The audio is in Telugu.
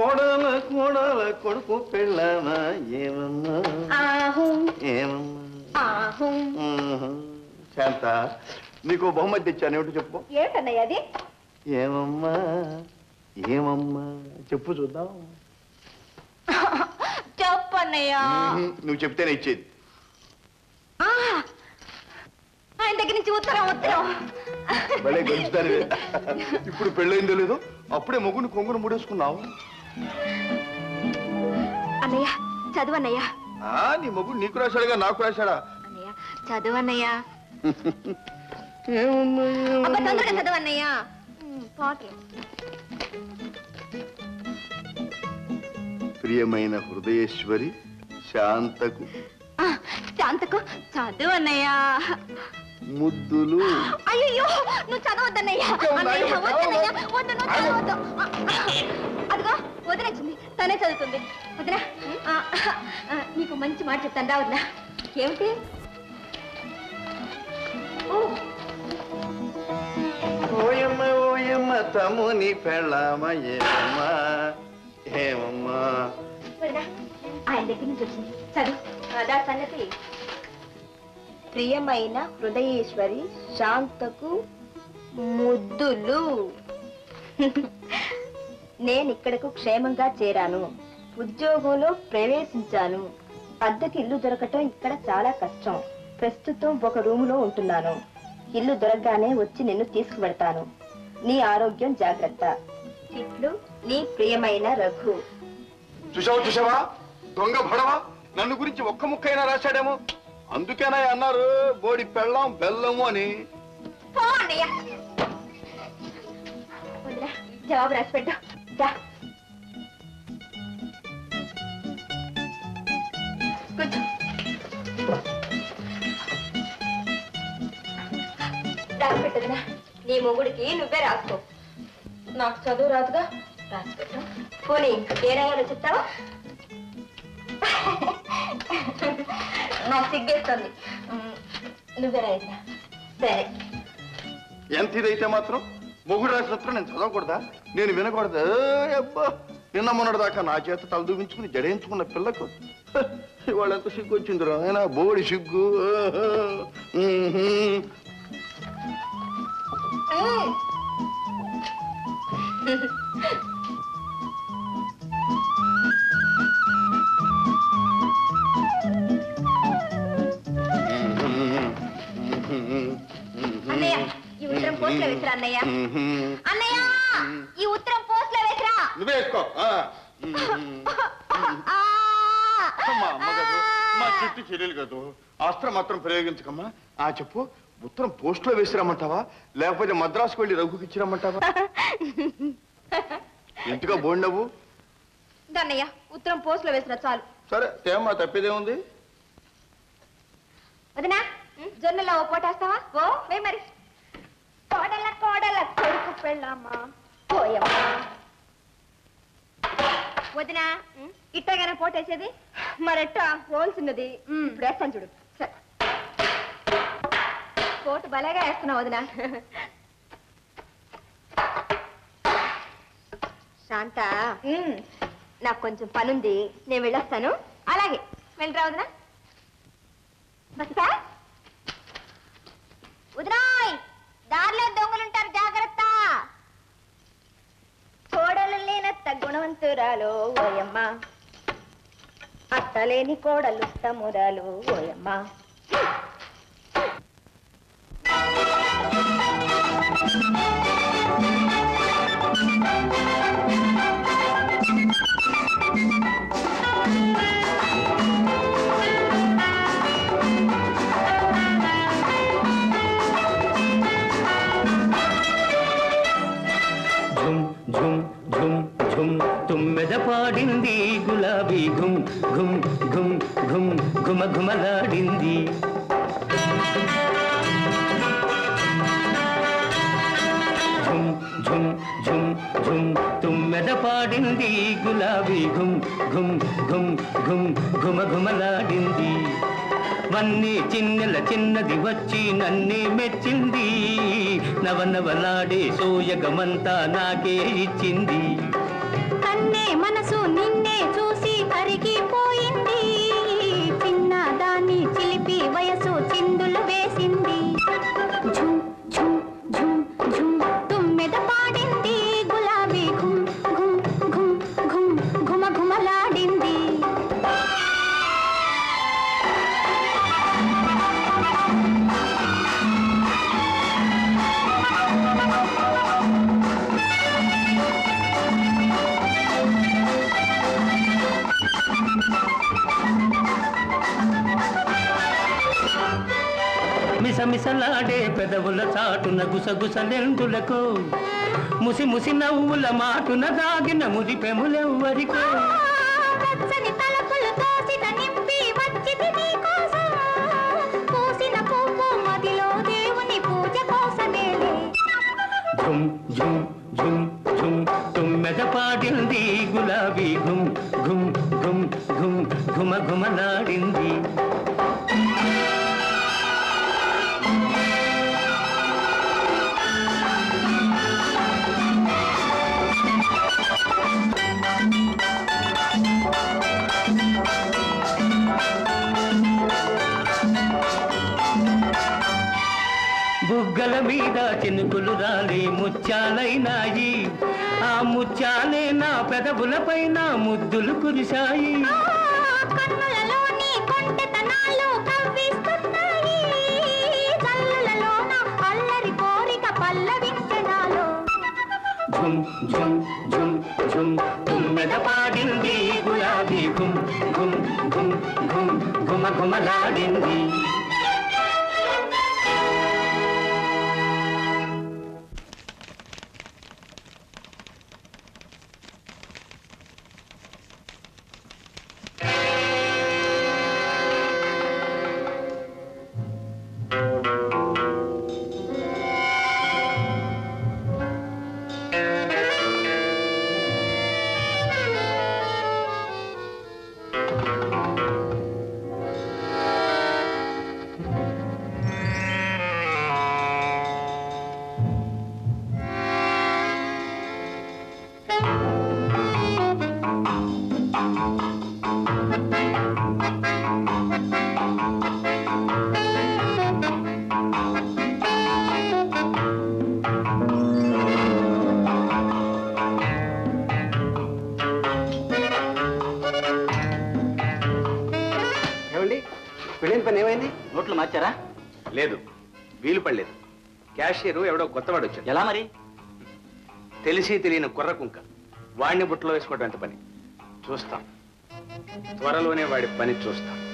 కోడల కోడల కొడుకు పెళ్ళామా ఏమమ్మా ఆహు ఏమమ్మా ఆహు మ్మ్. శాంత నీకు ఓ బహుమతి తెచ్చాను ఏమిటో చెప్పు ఏమిటన్నయ్య అది ఏమమ్మా ఏమమ్మా చెప్పు చూద్దాం చెప్పన్నయ్య మ్మ్. నువ్వు చెప్తేనే ఇచ్చేది ఆ, ఆయన దగ్గర నుంచి ఉత్తరం ఉత్తరం భలే గెలుచుతాను ఇప్పుడు పెళ్ళైందో లేదో అప్పుడే మొగుని కొంగును ముడేసుకున్నావు అన్నయ్య చదువు అన్నయ్య ఆ, నీ మొగుడు నీకు రాశాడుగా నాకు రాశాడా అన్నయ్య చదువు అన్నయ్య ఏమమ్మా, అబ్బా ఏమమ్మా? తొందరగా చదువు అన్నయ్య ఉమ్, పాటలు ప్రియమైన హృదయేశ్వరి శాంతకు ఆ, శాంతకు చదువు అన్నయ్య ముద్దులు అయ్యో నువ్వు చదవద్దన్నయ్య ఇంకేం ఉందా? అన్నయ్య, ఏమో వద్దన్నయ్య, చదవదు. వద్దు నువ్వు చదవద్దు అదిగో వదినొచ్చింది తనే చదువుతుంది వదిన ఆ, ఆ, నీకు మంచి మాట చెప్తాను రా వదిన ఏమిటి ఓ, ఓయమ్మ ఓయమ్మ తమ్ముని పెళ్ళామ ఏమమ్మా ఏమమ్మా వదిన ఆయన దగ్గర నుంచి వచ్చింది చదువు అదా సంగతి ప్రియమైన హృదయేశ్వరి శాంతకు ముద్దులు నేను ఇక్కడకు క్షేమంగా చేరాను ఉద్యోగంలో ప్రవేశించాను అద్దెకి ఇల్లు దొరకటం ఇక్కడ చాలా కష్టం ప్రస్తుతం ఒక రూములో ఉంటున్నాను ఇల్లు దొరకగానే వచ్చి నిన్ను తీసుకువెడతాను నీ ఆరోగ్యం జాగ్రత్త ఇట్లు నీ ప్రియమైన రఘు చూసావా చూసావా దొంగ భడవా నన్ను గురించి ఒక్క ముక్కైనా రాశాడేమో అందుకేనా అన్నారు బోడి పెళ్ళాం బెల్లము అని పో అన్నయ్య వదినా, జవాబు రాసి పెట్టు దా. కూర్చో. రాసి పెట్టు వదినా. నీ మొగుడికి నువ్వే రాసుకో నాకు చదువు రాదుగా రాసి పెట్టు పోనీ ఏనాయాలో చెప్తావా నాకు సిగ్గేస్తుంది ఉమ్, నువ్వే రాయిద్దా సరే ఎంత ఇదైతే మాత్రం మొగుడు రాసినప్పుడు నేను చదవకూడదా నేను వినకూడదా ఏ అబ్బా నిన్న మొన్నటి దాకా నా చేత తల దూగించుకుని జడేయించుకున్న పిల్లకు హ, ఇవాళ ఎంత సిగ్గు వచ్చిందిరా ఆయన బోడి సిగ్గు ఆహా. మ్మ్హ. ఉమ్. అన్నయ్య ఈ ఉత్తరం పోస్ట్లో వేసిరా అన్నయ్య అన్నయ్య ఈ ఉత్తరం పోస్ట్లో వేసిరా నువ్వే వేసుకో ఆ. ఆ! అమ్మా అమ్మ కదూ మా చెట్టు చెల్లెలు కదూ అస్త్రం మాత్రం ప్రయోగించకమ్మా ఆ చెప్పు ఉత్తరం పోస్ట్ లో వేసిరమ్మంటావా లేకపోతే మద్రాసుకు వెళ్ళి రఘుకి ఇచ్చిరమ్మంటావా ఇంటిగా బోండవు అన్నయ్య ఉత్తరం పోస్ట్లో వేసిరా చాలు సరే తేమ్మా తప్పేదేముంది వదినా జొన్నలో ఓ పోటేస్తావా ఓ వే మరి కోడల కోడల కొడుకు పెళ్ళమ్మా పోయమ్మా వదినా ఇట్టగానే పోటేసేది మరెట్ట హోల్సిన్నది ఇప్పుడు వేస్తాను చూడు సరే పోటు భలేగా వేస్తున్నావు వదినా శాంత నాకు కొంచెం పనుంది నేను వెళ్ళొస్తాను అలాగే వెళ్ళరా వదినా బస్తా ఉదరాయ్ దారిలో దొంగలుంటారు జాగ్రత్త కోడలు లేనత్త గుణవంతురాలు ఓయమ్మ అత్తలేని కోడలు తమురాలు ఓయమ్మ ఝుమ్ ఝుమ్ ఝుమ్ ఝుమ్ తుమ్మెద పాడింది గులాబీ ఘుమ్ ఘుమ్ ఘుమ్ ఘుమ్ ఘుమ ఘుమలాడింది ఝుమ్ ఝుమ్ ఝుమ్ ఝుమ్ తుమ్మెద పాడింది గులాబీ ఘుమ్ ఘుమ్ ఘుమ్ ఘుమ్ ఘుమ ఘుమలాడింది వన్నీ చిన్నెల చిన్నది వచ్చి నన్నే మెచ్చింది నవనవలాడే సోయగమంతా నాకే ఇచ్చింది కన్నే మన వయసు చిందులు వేసింది ఝుమ్ ఝుమ్ ఝుమ్ ఝుమ్ తుమ్మెద పాడింది గులాబీ ఘుమ్ ఘుమ్ ఘుమ్ ఘుమ్ ఘుమ ఘుమలాడింది మిసమిసలాడే పెదవుల చాటున గుసగుసలెందులకు ముసి ముసి నవ్వుల మాటున దాగిన ముది పెములెవ్వరికో వెచ్చని తలపులు తోసిన నింపి వచ్చింది నీకోసం పూసిన పువ్వు మదిలో దేవుని పూజ కోసమేలే ఝుమ్ ఝుమ్ ఝుమ్ ఝుమ్ తుమ్మెద పాడింది గులాబీ ఘుమ్ ఘుమ్ ఘుమ్ ఘుమ్ ఘుమ ఘుమలాడింది బుగ్గల మీద చినుకులు రాలి ముత్యాలైనాయి ఆ ముత్యాలే నా పెదవుల పైన ముద్దులు కురిశాయి కన్నులలోని కొంటెతనాలు కవ్విస్తున్నాయి కళ్ళలోన అల్లరి కోరిక పల్లవించడాలో ఝుమ్ ఝుమ్ ఝుమ్ ఝుమ్ తుమ్మెద పాడింది గులాబీ ఘుమ్ ఘుమ్ ఘుమ్ ఘుమ్ ఘుమ ఘుమలాడింది ఏమండి పెళ్ళిన పని ఏమైంది నోట్లు మార్చారా లేదు వీలు పడలేదు క్యాషియర్ ఎవడో కొత్తవాడు వచ్చాడు ఎలా మరి తెలిసి తెలియని కుర్ర కుంక వాడిని బుట్టలో వేసుకోవడం ఎంత పని చూస్తాం త్వరలోనే వాడి పని చూస్తాం